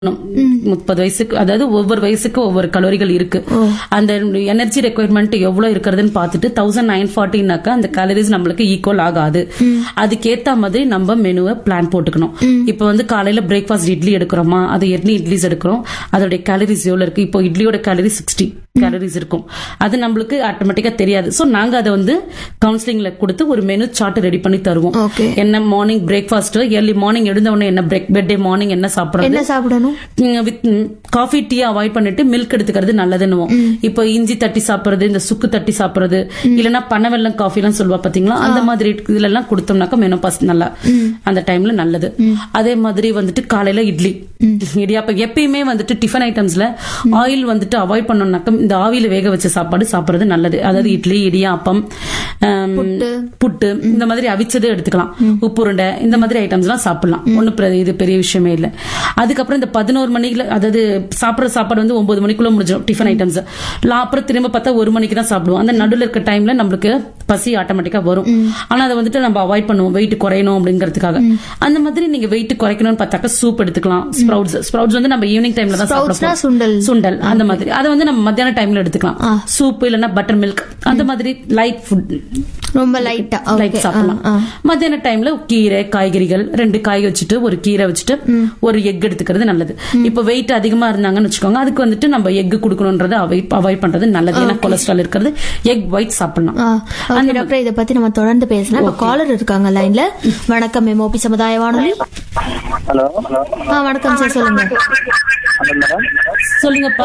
முப்பது வயசுக்கு அதாவது ஒவ்வொரு வயசுக்கு ஒவ்வொரு கலோரிகள் இருக்கு அந்த எனர்ஜி ரெக்குயர்மெண்ட் எவ்வளவு இருக்கிறதுன்னு பார்த்துட்டு தௌசண்ட் நைன் ஃபார்ட்டினாக்கா அந்த கேலரிஸ் நம்மளுக்கு ஈக்குவல் ஆகாது அதுக்கேத்த மாதிரி நம்ம மெனுவை பிளான் போட்டுக்கணும் இப்போ வந்து காலையில பிரேக்ஃபாஸ்ட் இட்லி எடுக்கிறோமா அது எட்னி இட்லிஸ் எடுக்கிறோம் அதோட கேலரிஸ் எவ்வளவு இருக்கு இப்போ இட்லியோட கேலரி சிக்ஸ்டி கேலரிஸ் இருக்கும் அது நம்மளுக்கு ஆட்டோமேட்டிக்கா தெரியாது சோ நாங்க அதை வந்து கவுன்சிலிங்ல கொடுத்து ஒரு மெனு சார்ட் ரெடி பண்ணி தருவோம் Okay. என்ன மார்னிங் பிரேக்ஃபாஸ்ட் ஏர்லி மார்னிங் எழுந்த உடனே என்ன பிரேக் பெட் மார்னிங் என்ன சாப்பிடுறது என்ன சாப்பிடணும் வித் காஃபி டீ அவாய்ட் பண்ணிட்டு மில்க் எடுத்துக்கிறது நல்லதுன்னுவோம் இப்போ இஞ்சி தட்டி சாப்பிடுறது இந்த சுக்கு தட்டி சாப்பிடுறது இல்லனா பனவெல்லம் காஃபி எல்லாம் சொல்லுவா பாத்தீங்களா அந்த மாதிரி இதுல எல்லாம் கொடுத்தோம்னாக்கா மெனோபாஸ் நல்லா அந்த டைம்ல நல்லது அதே மாதிரி வந்துட்டு காலையில இட்லி இடியாப்பம் எப்பயுமே வந்துட்டு டிஃபன் ஐட்டம்ஸ்ல ஆயில் வந்துட்டு அவாய்ட் பண்ணோம்னாக்கா இந்த ஆவியில வேக வச்ச சாப்பாடு சாப்பிடுறது நல்லது அதாவது இட்லி இடியாப்பம் ஆம், புட்டு இந்த மாதிரி அவிச்சது எடுத்துக்கலாம் உப்புருண்டை இந்த மாதிரி ஐட்டம்ஸ் எல்லாம் சாப்பிடலாம் ஒன்னும் இது பெரிய விஷயமே இல்ல அதுக்கப்புறம் இந்த பதினோரு மணிக்குல அதாவது சாப்பிடுற சாப்பாடு வந்து ஒன்பது மணிக்குள்ள முடிஞ்சிடும் டிஃபன் ஐட்டம்ஸ் அப்புறம் திரும்ப பார்த்தா ஒரு மணிக்கு தான் சாப்பிடுவோம் அந்த நடுவில் இருக்க டைம்ல நம்மளுக்கு பசி ஆட்டோமேட்டிக்கா வரும் ஆனா அதை வந்துட்டு நம்ம அவாய்ட் பண்ணுவோம் வெயிட் குறையணும் அப்படிங்கிறதுக்காக அந்த மாதிரி நீங்க வெயிட் குறைக்கணும்னு பார்த்தாக்கா சூப் எடுத்துக்கலாம் ஸ்ப்ரவுட்ஸ் ஸ்ப்ரவுட்ஸ் வந்து நம்ம ஈவினிங் டைம்ல தான் சாப்பிட Sproutsனா போறோம். சுண்டல். சுண்டல் அந்த மாதிரி அதை வந்து நம்ம மத்தியான டைம்ல எடுத்துக்கலாம் சூப் இல்லைன்னா பட்டர் மில்க் அந்த மாதிரி லைட் ஃபுட் ரொம்ப லைட்டா லைட் சாப்பிடலாம் மத்தியான டைம்ல கீரை காய்கறிகள் ரெண்டு காய் வச்சுட்டு ஒரு கீரை வச்சுட்டு ஒரு எக் எடுத்துக்கிறது நல்லது இப்ப வெயிட் அதிகமா இருந்தாங்கன்னு வச்சுக்கோங்க அதுக்கு வந்துட்டு நம்ம எக் கொடுக்கணும்ன்றத அவாய்ட் பண்றது நல்லது ஏன்னா கொலஸ்ட்ரால் இருக்கிறது எக் ஒயிட் சாப்பிடலாம் ஓகே டாக்டர் இத பத்தி நம்ம தொடர்ந்து பேசலாம் இப்ப காலர் இருக்காங்க லைன்ல வணக்கம் எம்ஓபி சமுதாய வானொலி ஹலோ ஹலோ ஆ வணக்கம் சார் சொல்லுங்க ஹலோ மேடம் சொல்லுங்கப்பா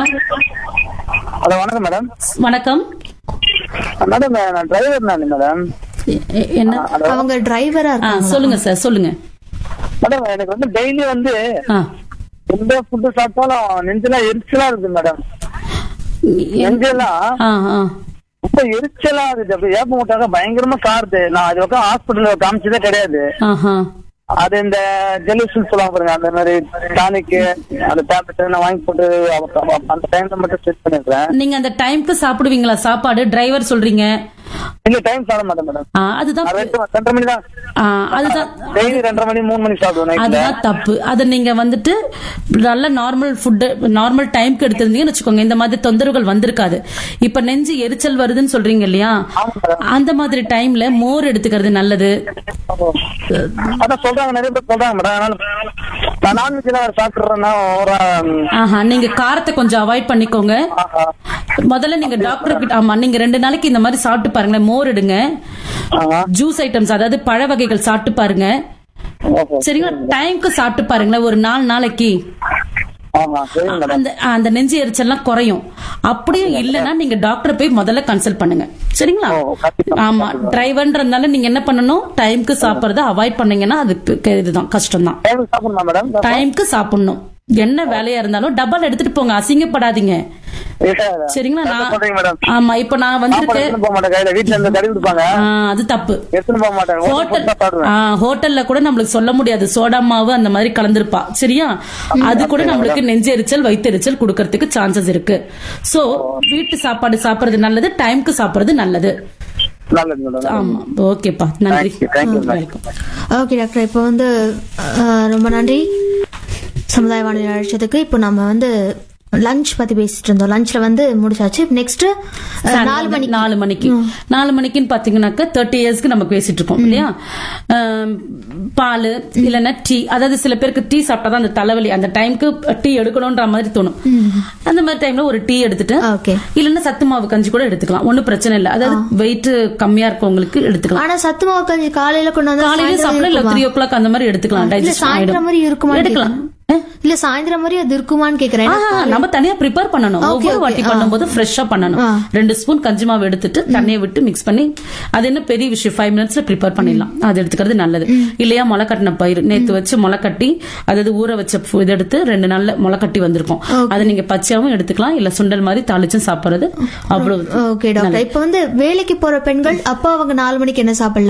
ஹலோ வணக்கம் மேடம் வணக்கம் மேடம் நான் டிரைவர் நான் மேடம் எ- எ- என்ன அவங்க டிரைவரா ஆ, இருக்காங்க சொல்லுங்க சார் சொல்லுங்க மேடம் எனக்கு வந்து டெய்லி வந்து ஆ. எந்த ஃபுட்டு சாப்பிட்டாலும் நெஞ்செல்லாம் எரிச்சலா இருக்கு மேடம் நெஞ்செல்லாம் ஆ, ஆ. ரொம்ப எரிச்சலா இருக்குது அப்படி ஏப்ப விட்டாக்க பயங்கரமா காருது நான் அது பக்கம் ஹாஸ்பிட்டல்ல காமிச்சதே கிடையாது ஆஹா. அது இந்த ஜெலிசன் சொல்லுவாங்க பாருங்க அந்த மாதிரி டானிக்கு அந்த டேப்லெட் நான் வாங்கி போட்டு அவ- அந்த டைம்ல மட்டும் செட் பண்ணிடுறேன் நீங்க அந்த டைம்க்கு சாப்பிடுவீங்களா சாப்பாடு டிரைவர் சொல்றீங்க இல்ல டைம் சாப்பிட மாட்டேன் மேடம் ஆ, அதுதான் நான் ரெண்டு ரெண்டரை மணி தான் ஆ, அதுதான் டெய்லி ரெண்டரை மணி மூணு மணி சாப்பிடுவேன் நைட்ல அதுதான் தப்பு அது நீங்க வந்துட்டு நல்ல நார்மல் ஃபுட் நார்மல் டைம்க்கு எடுத்திருந்தீங்கன்னு வச்சுக்கோங்க இந்த மாதிரி தொந்தரவுகள் வந்திருக்காது இப்ப நெஞ்சு எரிச்சல் வருதுன்னு சொல்றீங்க இல்லையா அந்த மாதிரி டைம்ல மோர் எடுத்துக்கிறது நல்லது அதான் சொல்றாங்க நிறைய பேர் சொல்றாங்க மேடம் அதனால நான் நான்வெஜ் எல்லாம் சாப்பிடுறேன்னா ஒரு ஆஹா நீங்க காரத்தை கொஞ்சம் அவாய்ட் பண்ணிக்கோங்க ஆஹா. முதல்ல நீங்க டாக்டர் கிட்ட ஆமா நீங்க ரெண்டு நாளைக்கு இந்த மாதிரி சாப்பிட்டு பாருங்களேன் மோர் எடுங்க ஆஹா. ஜூஸ் ஐட்டம்ஸ் அதாவது பழ வகைகள் சாப்பிட்டு பாருங்க ஓஹோ. சரிங்களா டைம்க்கு சாப்பிட்டு பாருங்களேன் ஒரு நாலு நாளைக்கு ஆஹா, சரிங்க மேடம் அந்த அந்த நெஞ்சு எரிச்சல்லாம் குறையும் அப்படியும் இல்லைன்னா நீங்க டாக்டரை போய் முதல்ல கன்சல்ட் பண்ணுங்க சரிங்களா ஓ, கண்டிப்பா. ஆமா டிரைவர்ன்றதுனால நீங்க என்ன பண்ணணும் டைம்க்கு சாப்பிடறத அவாய்ட் பண்ணீங்கன்னா அது பெ- இதுதான் கஷ்டம் தான் டைம் சாப்பிடணுமா மேடம் டைம்க்கு சாப்பிடணும் என்ன வேலையா இருந்தாலும் டபுள் எடுத்துட்டு போங்க அசிங்கப்படாதீங்க சரிங்களா நான் சொல்றீங்க மேடம் ஆமா இப்ப நான் சாப்பாடு வந்திருக்கேன் எடுத்துன்னு போக மாட்டேன் கையில வீட்டுல இருந்து கறி கொடுப்பாங்க ஆ, அது தப்பு எடுத்துன்னு போக மாட்டேன் ஹோட்டல் ஹோட்டல் ஃபுட் தான் சாப்பிடுவேன் ஆ, ஹோட்டல்ல கூட நம்மளுக்கு சொல்ல முடியாது சோடா மாவு அந்த மாதிரி கலந்திருப்பா சரியா அது கூட நம்மளுக்கு நெஞ்செரிச்சல் வயித்தெரிச்சல் கொடுக்கறதுக்கு சான்சஸ் இருக்கு சோ வீட்டு சாப்பாடு சாப்பிடுறது நல்லது டைம்க்கு சாப்பிடுறது நல்லது நல்லது மேடம் ஆமா ஓகேப்பா நன்றி Thank you, thank you, ma'am. Welcome okay doctor இப்போ வந்து அஹ், ரொம்ப நன்றி சமுதாய வானொலி அழைச்சதுக்கு இப்போ நம்ம வந்து லஞ்ச் பத்தி பேசிட்டு இருந்தோம் லஞ்ச்ல வந்து முடிச்சாச்சு நெக்ஸ்ட் நாலு மணி நாலு மணிக்கு நாலு மணிக்குன்னு பாத்தீங்கன்னாக்கா தேர்ட்டி இயர்ஸ்க்கு நம்ம பேசிட்டு இருக்கோம் இல்லையா ஆம், பால் இல்லைன்னா டீ அதாவது சில பேருக்கு டீ சாப்பிட்டாதான் அந்த தலைவலி அந்த டைம்க்கு டீ எடுக்கணும்ன்ற மாதிரி தோணும் அந்த மாதிரி டைம்ல ஒரு டீ எடுத்துட்டு ஓகே இல்லன்னா சத்து மாவு கஞ்சி கூட எடுத்துக்கலாம் ஒண்ணும் பிரச்சனை இல்ல அதாவது வெயிட் கம்மியா இருக்கவங்களுக்கு எடுத்துக்கலாம் ஆனா சத்து மாவு கஞ்சி காலையில கொண்டு வந்து காலையில சாயந்தரம் சாப்பிடலாம் இல்ல இருக்குமா? த்ரீ ஓ கிளாக் அந்த மாதிரி எடுத்துக்கலாம் இல்ல டைஜஸ்ட் சாயந்தரம் மாதிரி இருக்குமா எடுக்கலாம் இல்ல சாயந்தரம் மாதிரி அது இருக்குமான்னு கேக்குறேன் ஆஹா, நம்ம தனியா ப்ரிப்பேர் பண்ணணும் Okay, ஒவ்வொரு okay. வாட்டி ஆ. பண்ணும்போது ஃப்ரெஷ்ஷா பண்ணணும் ஆ. ரெண்டு ஸ்பூன் கஞ்சி மாவு எடுத்துட்டு தண்ணியை விட்டு மிக்ஸ் பண்ணி அது என்ன பெரிய விஷயம் ஃபைவ் மினிட்ஸ்ல ப்ரிப்பேர் பண்ணிடலாம் அது எடுத்துக்கிறது நல்லது இல்லையா முளை கட்டின பயிர் நேத்து வச்சு முளை கட்டி அதாவது ஊற வச்ச ஃபு- இது எடுத்து ரெண்டு நாள்ல முளை கட்டி வந்திருக்கும் அதை நீங்க பச்சையாவும் எடுத்துக்கலாம் இல்ல சுண்டல் மாதிரி தாளிச்சும் சாப்பிடுறது அவ்வளவு ஓகே டாக்டர் இப்ப வந்து வேலைக்கு போற பெண்கள் அப்ப அவங்க நாலு மணிக்கு என்ன சாப்பிடலாம்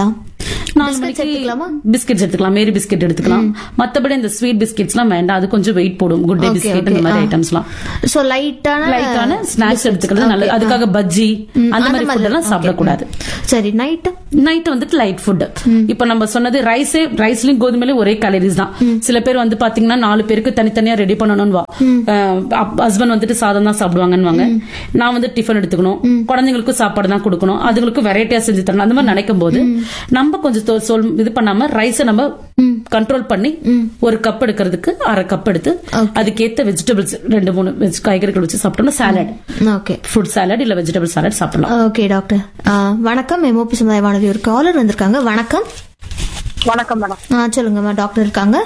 நாலு Biscuits மணிக்கு எடுத்துக்கலாமா? பிஸ்கெட்ஸ் எடுத்துக்கலாம் மேரி பிஸ்கெட் எடுத்துக்கலாம் மத்தபடி இந்த ஸ்வீட் பிஸ்கெட்ஸ்லாம் வேண்டாம் அது கொஞ்சம் வெயிட் போடும் good day Okay, biscuit okay, இந்த மாதிரி ஆ. ஐட்டம்ஸ்லாம் சோ லைட்டான லைட்டான ஸ்நாக்ஸ் எடுத்துக்கிறது நல்லது அதுக்காக பஜ்ஜி அந்த மாதிரி ஃபுட் எல்லாம் சாப்பிடக்கூடாது சரி நைட் நைட் வந்துட்டு லைட் ஃபுட் இப்ப நம்ம சொன்னது ரைஸே ரைஸ்லயும் கோதுமையிலும் ஒரே கேலரிஸ் தான் சில பேர் வந்து பாத்தீங்கன்னா நாலு பேருக்கு தனித்தனியா ரெடி பண்ணணும்னு ஹஸ்பண்ட் வந்துட்டு சாதம் தான் சாப்பிடுவாங்கன்னு நான் வந்து டிஃபன் எடுத்துக்கணும் குழந்தைங்களுக்கும் சாப்பாடு தான் கொடுக்கணும் அதுங்களுக்கு வெரைட்டியா செஞ்சு தரணும் அந்த மாதிரி நினைக்கும் போது நம்ம கொஞ்சம் தொ- சொல் இது பண்ணாம ரைஸை நம்ம கண்ட்ரோல் பண்ணி ஒரு கப் எடுக்கிறதுக்கு அரை கப் எடுத்து அதுக்கேத்த வெஜிடபிள்ஸ் ரெண்டு மூணு வெஜ் காய்கறிகள் வச்சு சாப்பிட்டோம்னா சாலட் ஓகே ஃப்ரூட் சாலட் இல்ல வெஜிடபிள் சாலட் சாப்பிடலாம் ஓகே டாக்டர் ஆ, வணக்கம் எம்ஓபி சமுதாய வானொலி ஒரு காலர் வந்திருக்காங்க வணக்கம் வணக்கம் மேடம் ஆ சொல்லுங்கம்மா டாக்டர் இருக்காங்க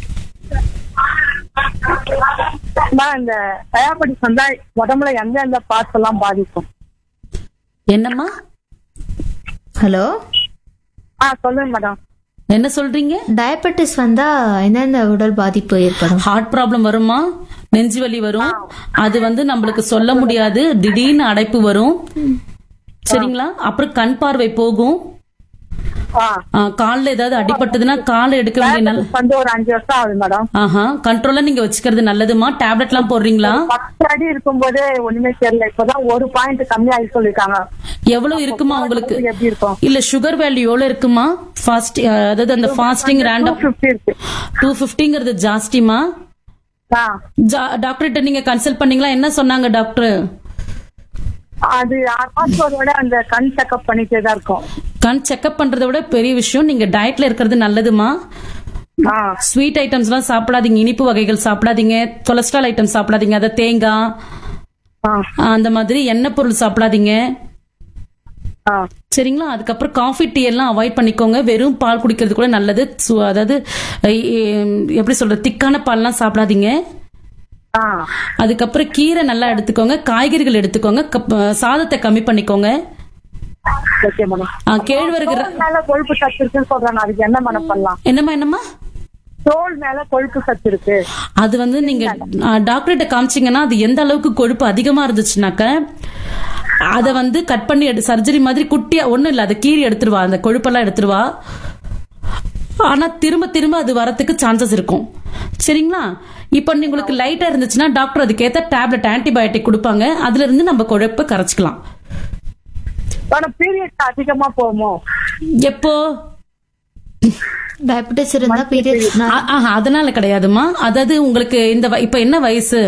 நான் இந்த டயாபெட்டிஸ் வந்தா உடம்புல எந்த எந்த பார்ட்ஸ் எல்லாம் பாதிக்கும் என்னம்மா ஹலோ ஆ சொல்லுங்க மேடம் என்ன சொல்றீங்க டயபெட்டிஸ் வந்தா எந்தெந்த உடல் பாதிப்பு ஏற்படும் ஹார்ட் ப்ராப்ளம் வருமா நெஞ்சு வலி வரும் அது வந்து நம்மளுக்கு சொல்ல முடியாது திடீர்னு அடைப்பு வரும் சரிங்களா அப்புறம் கண் பார்வை போகும் ஆ ஆ, கால்ல ஏதாவது அடிபட்டதுன்னா காலை எடுக்க வேண்டிய நல்ல diabetes வந்து ஒரு அஞ்சு வருஷம் ஆகுது மேடம் ஆஹா கண்ட்ரோலா நீங்க வச்சுக்கிறது நல்லதுமா டேப்லெட் எல்லாம் போடுறீங்களா பத்து அடி இருக்கும்போதே ஒண்ணுமே தெரியல இப்பதான் ஒரு பாயிண்ட் கம்மியாகி சொல்லிருக்காங்க எவ்வளவு இருக்குமா உங்களுக்கு எப்படி இருக்கும் இல்ல சுகர் வேல்யூ எவ்வளவு இருக்குமா ஃபாஸ்ட் அதாவது அந்த ஃபாஸ்டிங் டூ ரேண்டம் பிப்டி இருக்கு டூ பிப்டிங்கிறது ஜாஸ்திமா ஆ டாக்டர்கிட்ட நீங்க கன்சல்ட் பண்ணீங்களா என்ன சொன்னாங்க டாக்டர் அது ஆஸ்போர்டோட அந்த கண் செக்அப் பண்ணிட்டே தான் இருக்கும் கண் செக்அப் பண்றதை விட பெரிய விஷயம் நீங்க டயட்ல இருக்கிறது நல்லதுமா ஆ ஸ்வீட் ஐட்டம்ஸ் எல்லாம் சாப்பிடாதீங்க இனிப்பு வகைகள் சாப்பிடாதீங்க கொலஸ்ட்ரால் ஐட்டம் சாப்பிடாதீங்க அதை தேங்காய் ஆ அந்த மாதிரி எண்ணெய் பொருள் சாப்பிடாதீங்க ஆ சரிங்களா அதுக்கப்புறம் காஃபி டீ எல்லாம் அவாய்ட் பண்ணிக்கோங்க வெறும் பால் குடிக்கிறது கூட நல்லது சு- அதாவது எ- எ- எப்படி சொல்றது திக்கான பால்லாம் சாப்பிடாதீங்க ஆ அதுக்கப்புறம் கீரை நல்லா எடுத்துக்கோங்க காய்கறிகள் எடுத்துக்கோங்க கப்- சாதத்தை கம்மி பண்ணிக்கோங்க ஓகே மேடம் ஆ, கேழ்வரகு ர- தோல் மேல கொழுப்பு சத்து இருக்குன்னு சொல்றாங்க அதுக்கு என்ன மேடம் பண்ணலாம் என்னம்மா என்னம்மா தோல் மேல கொழுப்பு சத்து இருக்கு அது வந்து நீங்க டாக்டர்கிட்ட காமிச்சீங்கன்னா அது எந்த அளவுக்கு கொழுப்பு அதிகமா இருந்துச்சுனாக்க அத வந்து கட் பண்ணி எடு சர்ஜரி மாதிரி குட்டியா ஒண்ணும் இல்ல அதை கீறி எடுத்துருவா அந்த கொழுப்பெல்லாம் எடுத்துருவா ஆனா திரும்ப திரும்ப அது வரத்துக்கு சான்சஸ் இருக்கும் சரிங்களா இப்போ உங்களுக்கு லைட்டா இருந்துச்சுன்னா டாக்டர் அதுக்கேத்த டேப்லெட் ஆன்டிபயோட்டிக் கொடுப்பாங்க அதுல இருந்து நம்ம கொழுப்பை கரைச்சிக்கலாம் ஆனா பீரியட் அதிகமா போகுமோ எப்போ டயபெட்டிஸ் இருந்தா பீரியட்ஸ் ஆ- ஆஹா, அதனால கிடையாதுமா அதாவது உங்களுக்கு இந்த வ- இப்ப என்ன வயசு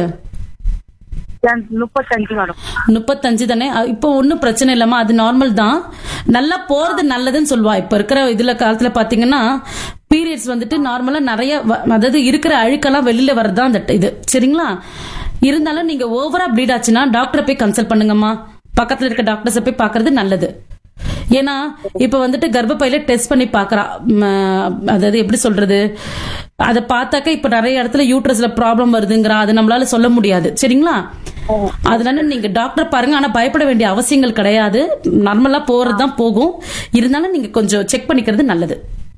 என் முப்பத்தஞ்சு மேடம் முப்பத்தஞ்சு தானே அ, இப்போ ஒன்றும் பிரச்சனை இல்லம்மா அது நார்மல் தான் நல்லா போறது நல்லதுன்னு சொல்லுவா இப்ப இருக்கிற இதுல காலத்துல பாத்தீங்கன்னா பீரியட்ஸ் வந்துட்டு நார்மலா நிறைய வ- அதாவது இருக்கிற அழுக்கெல்லாம் வெளியில வர்றதுதான் அந்த இது சரிங்களா இருந்தாலும் நீங்க ஓவரா ப்ளீட் ஆச்சுன்னா டாக்டரை போய் கன்சல்ட் பண்ணுங்கம்மா பக்கத்துல இருக்க டாக்டர்ஸை போய் பார்க்கறது நல்லது ஏன்னா இப்ப வந்துட்டு கர்ப்பப்பையில டெஸ்ட் பண்ணி பாக்குறா ம, அதாவது எப்படி சொல்றது அதை பார்த்தாக்க இப்ப நிறைய இடத்துல யூட்ரஸ்ல ப்ராப்ளம் வருதுங்கிறா அது நம்மளால சொல்ல முடியாது சரிங்களா அதனால நீங்க டாக்டர் பாருங்க ஆனா பயப்பட வேண்டிய அவசியங்கள் கிடையாது நார்மலா போறதுதான் போகும் இருந்தாலும் நீங்க கொஞ்சம் செக் பண்ணிக்கிறது நல்லது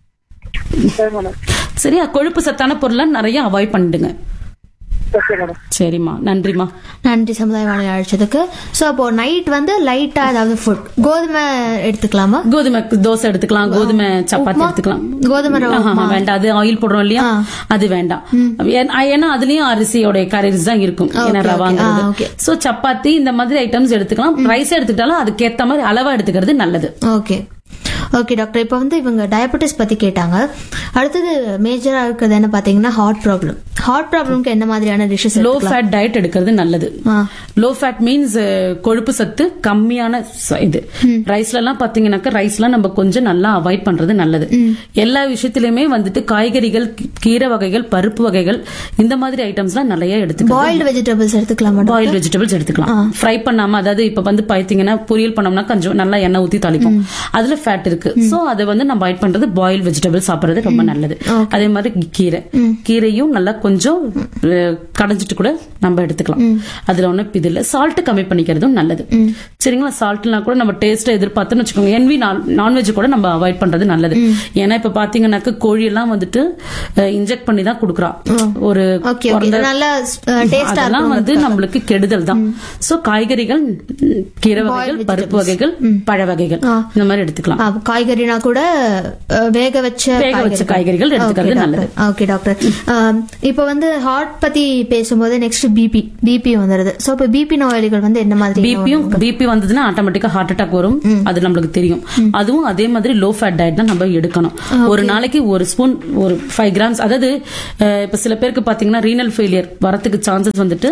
சரி மேடம் சரியா கொழுப்பு சத்தான பொருளை நிறைய அவாய்ட் பண்ணிடுங்க ஓகே மேடம் சரிம்மா நன்றிம்மா நன்றி சமுதாய வானொலி அழைச்சதுக்கு சோ அப்போ நைட் வந்து லைட்டா ஏதாவது ஃபுட் கோதுமை எடுத்துக்கலாமா கோதுமை தோசை எடுத்துக்கலாம் கோதுமை சப்பாத்தி உப்புமா? எடுத்துக்கலாம் கோதுமை ரவை ஆஹா, உப்புமா? வேண்டாம் அது ஆயில் போடுறோம் இல்லையா ஆ. அது வேண்டாம் ஏன்னா- ஏன்னா அதுலயும் அரிசியோட கரீஸ் தான் இருக்கும் Okay, ஏன்னா okay. ஆ, ரவாங்கிறது okay. சோ சப்பாத்தி இந்த மாதிரி ஐட்டம்ஸ் எடுத்துக்கலாம் ரைஸ் எடுத்துக்கிட்டாலும் அதுக்கேத்த மாதிரி அளவா எடுத்துக்கிறது நல்லது ஓகே ஓகே டாக்டர் இப்போ வந்து இவங்க டயபெட்டிஸ் பத்தி கேட்டாங்க அடுத்தது மேஜரா இருக்கிறது என்ன பாத்தீங்கன்னா ஹார்ட் ப்ராப்ளம் ஹார்ட் ப்ராப்ளம்க்கு என்ன மாதிரியான டிஷ்ஷஸ் லோ ஃபேட் டயட் எடுக்கிறது நல்லது ஆ. லோ ஃபேட் மீன்ஸ் கொழுப்பு சத்து கம்மியான ச- இது ரைஸ்ல எல்லாம் பாத்தீங்கன்னாக்கா ரைஸ்லாம் நம்ம கொஞ்சம் நல்லா அவாய்ட் பண்றது நல்லது எல்லா விஷயத்திலுமே வந்துட்டு காய்கறிகள் கீ- கீரை வகைகள் பருப்பு வகைகள் இந்த மாதிரி ஐட்டம்ஸ்லாம் நிறைய எடுத்துக்கலாம் பாயில்டு வெஜிடபிள்ஸ் எடுத்துக்கலாமா பாயில் வெஜிடபிள்ஸ் எடுத்துக்கலாம் ஃப்ரை பண்ணாம அதாவது இப்ப வந்து பாத்தீங்கன்னா பொரியல் பண்ணோம்னா கொஞ்சம் நல்லா எண்ணெய் ஊத்தி தாளிப்போம் அதுல ஃபேட் இருக்கு சோ அதை வந்து நம்ம அவாய்ட் பண்றது பாயில் வெஜிடபிள் சாப்பிடுறது ரொம்ப நல்லது அதே மாதிரி கீரை கீரையும் நல்லா கொஞ்சம் அஹ், கடைஞ்சிட்டு கூட நம்ம எடுத்துக்கலாம் அதுல ஒண்ணு இது இல்ல சால்ட் கம்மி பண்ணிக்கிறதும் நல்லது சரிங்களா சால்ட்னா கூட நம்ம டேஸ்ட் எதிர்பார்த்தோம்னு வச்சுக்கோங்க என்வி நான்வெஜ் கூட நம்ம அவாய்ட் பண்றது நல்லது ஏன்னா இப்ப பாத்தீங்கன்னாக்க கோழி எல்லாம் வந்துட்டு இன்ஜெக்ட் பண்ணி தான் குடுக்குறா ஒரு ஓகே ஓகே பிறந்த- நல்லா டேஸ்டா அதெல்லாம் இருக்கும் வந்து நம்மளுக்கு கெடுதல் தான் சோ காய்கறிகள் ம், கீரை வகைகள் பருப்பு வகைகள் பழ வகைகள் இந்த மாதிரி எடுத்துக்கலாம் காய்கறினா கூட அஹ், வேக வச்ச வேக வச்ச காய்கறிகள் எடுத்துக்கிறது நல்லது. ஓகே டாக்டர் ஆம், இப்போ வந்து ஹார்ட் பத்தி பேசும்போது நெக்ஸ்ட் பிபி பிபி வந்துருது சோ இப்போ பிபி நோயாளிகள் வந்து என்ன மாதிரி பிபியும் பிபி வந்ததுன்னா ஆட்டோமேட்டிக்கா ஹார்ட் அட்டாக் வரும் அது நம்மளுக்கு தெரியும் அதுவும் அதே மாதிரி லோ ஃபேட் டயட் தான் நம்ம எடுக்கணும் ஒரு நாளைக்கு ஒரு ஸ்பூன் ஒரு ஃபைவ் கிராம்ஸ் அதாவது அஹ், இப்ப சில பேருக்கு பாத்தீங்கன்னா ரீனல் ஃபெயிலியர் வரதுக்கு சான்சஸ் வந்துட்டு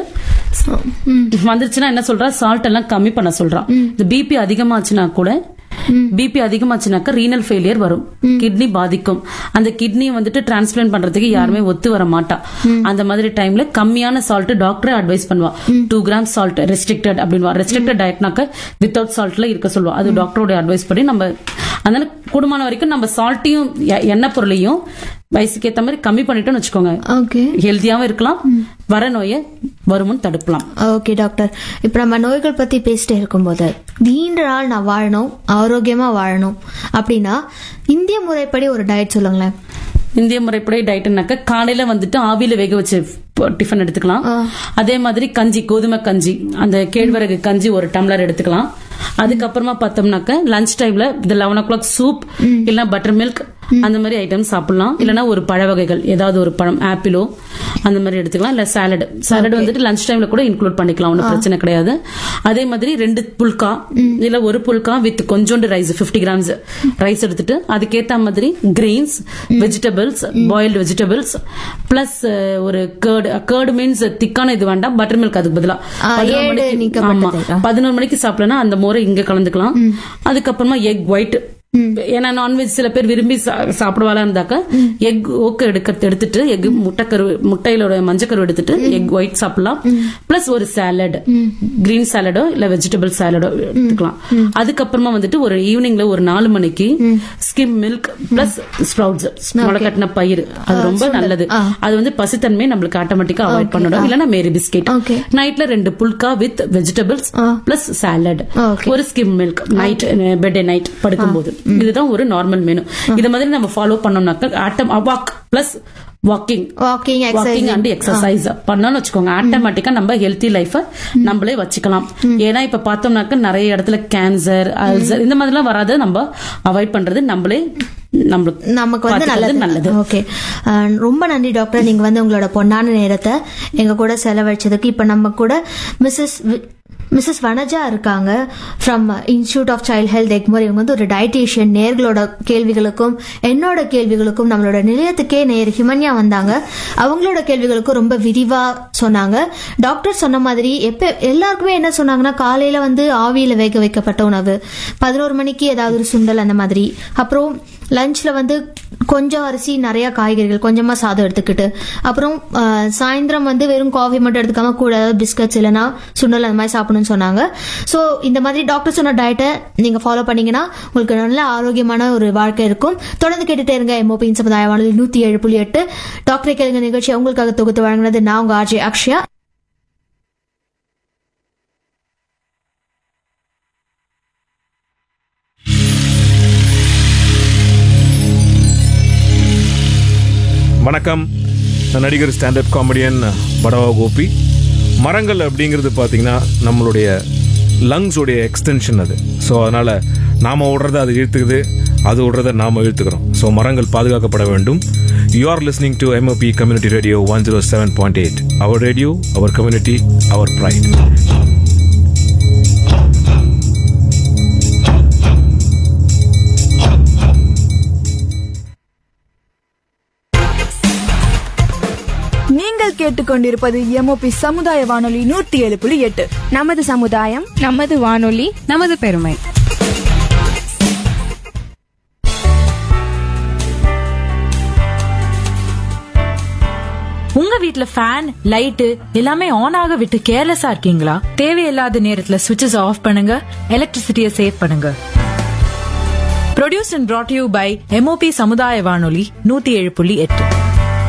வந்துருச்சுன்னா என்ன சொல்றா சால்ட் எல்லாம் கம்மி பண்ண சொல்றான் இந்த பிபி அதிகமாச்சுன்னா கூட பிபி அதிகமாச்சுனாக்கா ரீனல் ஃபெயிலியர் வரும் கிட்னி பாதிக்கும் அந்த கிட்னியை வந்துட்டு டிரான்ஸ்பிளான்ட் பண்றதுக்கு யாருமே ஒத்து வர மாட்டா அந்த மாதிரி டைம்ல கம்மியான சால்ட் டாக்டரே அட்வைஸ் பண்ணுவா டூ கிராம் சால்ட் ரெஸ்ட்ரிக்டட் அப்படின்வா ரெஸ்ட்ரிக்டட் டயட்னாக்க வித்தவுட் சால்ட்ல இருக்க சொல்லுவா அது டாக்டரோட அட்வைஸ் பண்ணி நம்ம அதனால கூடுமான வரைக்கும் நம்ம சால்ட்டையும் எண்ணெய் பொருளையும் வயசுக்கு ஏத்த மாதிரி கம்மி பண்ணிட்டோம்னு வச்சுக்கோங்க ஓகே ஹெல்த்தியாவும் இருக்கலாம் வர நோயை வருமுன் தடுக்கலாம் ஓகே டாக்டர் இப்போ நம்ம நோய்கள் பத்தி பேசிட்டே இருக்கும்போது நீண்ட நாள் நான் வாழணும் ஆரோக்கியமா வாழணும் அப்படின்னா இந்திய முறைப்படி ஒரு டயட் சொல்லுங்களேன் இந்திய முறைப்படி டயட்னாக்க காலையில வந்துட்டு ஆவியில வேக வச்சு டிஃபன் எடுத்துக்கலாம் அதே மாதிரி கஞ்சி கோதுமை கஞ்சி அந்த கேழ்வரகு கஞ்சி ஒரு டம்ளர் எடுத்துக்கலாம் அதுக்கப்புறமா பார்த்தோம்னாக்க லஞ்ச் டைம்ல இந்த லெவன் ஓ கிளாக் சூப் இல்லைன்னா பட்டர் மில்க் அந்த மாதிரி ஐட்டம் சாப்பிடலாம் இல்லைன்னா ஒரு பழ வகைகள் ஏதாவது ஒரு பழம் ஆப்பிளோ அந்த மாதிரி எடுத்துக்கலாம் இல்ல சாலட் சாலட் வந்துட்டு லஞ்ச் டைம்ல கூட இன்க்ளூட் பண்ணிக்கலாம் ஒன்றும் பிரச்சனை கிடையாது அதே மாதிரி ரெண்டு புல்கா இல்ல ஒரு புல்கா வித் கொஞ்சோண்டு ரைஸ் 50 கிராம்ஸ் ரைஸ் எடுத்துட்டு அதுக்கேத்த மாதிரி grains vegetables boiled vegetables plus ஒரு கேர்டு கேர்டு மீன்ஸ் திக்கான இது வேண்டாம் பட்டர் மில்க் அதுக்கு பதிலா ஆ, 11 ஏடு மணிக்கு- நீக்கப்பட்டது. ஆமா. பதினோரு மணிக்கு சாப்பிடலாம் அந்த மோரை இங்க கலந்துக்கலாம் அதுக்கப்புறமா எக் ஒயிட் ஏன்னா நான்வெஜ் சில பேர் விரும்பி சா- சாப்பிடுவாளா இருந்தாக்க எக் ஓக்க எடுக்கிறது எடுத்துட்டு எக் முட்டைக்கரு முட்டையிலோட மஞ்சக்கரு எடுத்துட்டு எக் ஒயிட் சாப்பிடலாம் பிளஸ் ஒரு சாலட் கிரீன் சாலடோ இல்ல வெஜிடபிள் சாலடோ எடுத்துக்கலாம் அதுக்கப்புறமா வந்துட்டு ஒரு ஈவினிங்ல ஒரு நாலு மணிக்கு ஸ்கிம் மில்க் பிளஸ் ஸ்ப்ரவுட்ஸ் முளைக்கட்டின பயிர் அது ரொம்ப நல்லது அது வந்து பசித்தன்மை நம்மளுக்கு ஆட்டோமேட்டிக்கா அவாய்ட் பண்ணிடும் இல்லன்னா மேரி பிஸ்கெட் Okay. நைட்ல ரெண்டு புல்கா with vegetables plus salad Okay. ஒரு skim milk night bed night படுக்கும்போது இதுதான் ஒரு நார்மல் மெனு இது மாதிரி நம்ம ஃபாலோ பண்ணோம்னாக்க ஆட்டம் walk plus walking walking exercise walking and exercise பண்ணோம்னு வச்சுக்கோங்க ஆட்டோமேட்டிக்கா நம்ம ஹெல்த்தி லைஃப நம்மளே வச்சுக்கலாம் ஏன்னா இப்ப பார்த்தோம்னாக்க நிறைய இடத்துல கேன்சர் அல்சர் இந்த மாதிரிலாம் வராத நம்ம அவாய்ட் பண்றது நம்மளே நம்மளுக்கு நமக்கு வந்து பாத்துக்கிறது நல்லது நல்லது ஓகே ரொம்ப நன்றி டாக்டர் நீங்க வந்து உங்களோட பொன்னான நேரத்தை எங்க கூட செலவழிச்சதுக்கு இப்ப நம்ம கூட மிஸ்ஸஸ் மிஸ்ஸஸ் வனஜா இருக்காங்க from institute of child health Egmore இவங்க வந்து ஒரு டயட்டீஷியன் நேர்களோட கேள்விகளுக்கும் என்னோட கேள்விகளுக்கும் நம்மளோட நிலையத்துக்கே நேர் ஹிமன்யா வந்தாங்க அவங்களோட கேள்விகளுக்கும் ரொம்ப விரிவா சொன்னாங்க டாக்டர் சொன்ன மாதிரி எப்ப எல்லாருக்குமே என்ன சொன்னாங்கன்னா காலையில வந்து ஆவியில வேக வைக்கப்பட்ட உணவு பதினோரு மணிக்கு ஏதாவது ஒரு சுண்டல் அந்த மாதிரி அப்புறம் லஞ்ச்ல வந்து கொஞ்சம் அரிசி நிறைய காய்கறிகள் கொஞ்சமா சாதம் எடுத்துக்கிட்டு அப்புறம் ஆஹ், சாயந்தரம் வந்து வெறும் காஃபி மட்டும் எடுத்துக்காம கூட பிஸ்கட்ஸ் இல்லைன்னா சுண்டல் அந்த மாதிரி சாப்பிடணும்னு சொன்னாங்க ஸோ இந்த மாதிரி டாக்டர் சொன்ன டயட்டை நீங்க ஃபாலோ பண்ணீங்கன்னா உங்களுக்கு நல்ல ஆரோக்கியமான ஒரு வாழ்க்கை இருக்கும் தொடர்ந்து கேட்டுட்டே இருங்க எம்ஓபியின் சமுதாய வானொலி நூத்தி ஏழு புள்ளி எட்டு டாக்டரை கேளுங்க நிகழ்ச்சி உங்களுக்காக தொகுத்து வழங்கினது நான் உங்க ஆர்ஜே அக்ஷயா வணக்கம் நான் நடிகர் ஸ்டாண்டப் காமெடியன் படவா கோபி மரங்கள் அப்படிங்கிறது பார்த்தீங்கன்னா நம்மளுடைய லங்ஸுடைய எக்ஸ்டென்ஷன் அது ஸோ அதனால் நாம் விடுறத அது இழுத்துக்குது அது விடுறத நாம் இழுத்துக்கிறோம் ஸோ மரங்கள் பாதுகாக்கப்பட வேண்டும் you are listening to MOP community radio one zero seven point eight our radio our community our pride நீங்கள் கேட்டுக்கொண்டிருப்பது எம்ஓபி சமுதாய வானொலி நூத்தி ஏழு புள்ளி எட்டு நமது சமுதாயம் நமது வானொலி நமது பெருமை உங்க வீட்ல ஃபேன் லைட் எல்லாமே ஆன் ஆக விட்டு கேர்லெஸ்ஸா இருக்கீங்களா தேவையில்லாத நேரத்துல சுவிட்சஸ் ஆஃப் பண்ணுங்க எலக்ட்ரிசிட்டியை சேவ் பண்ணுங்க produce and brought you by MOP சமுதாய வானொலி நூத்தி ஏழு புள்ளி எட்டு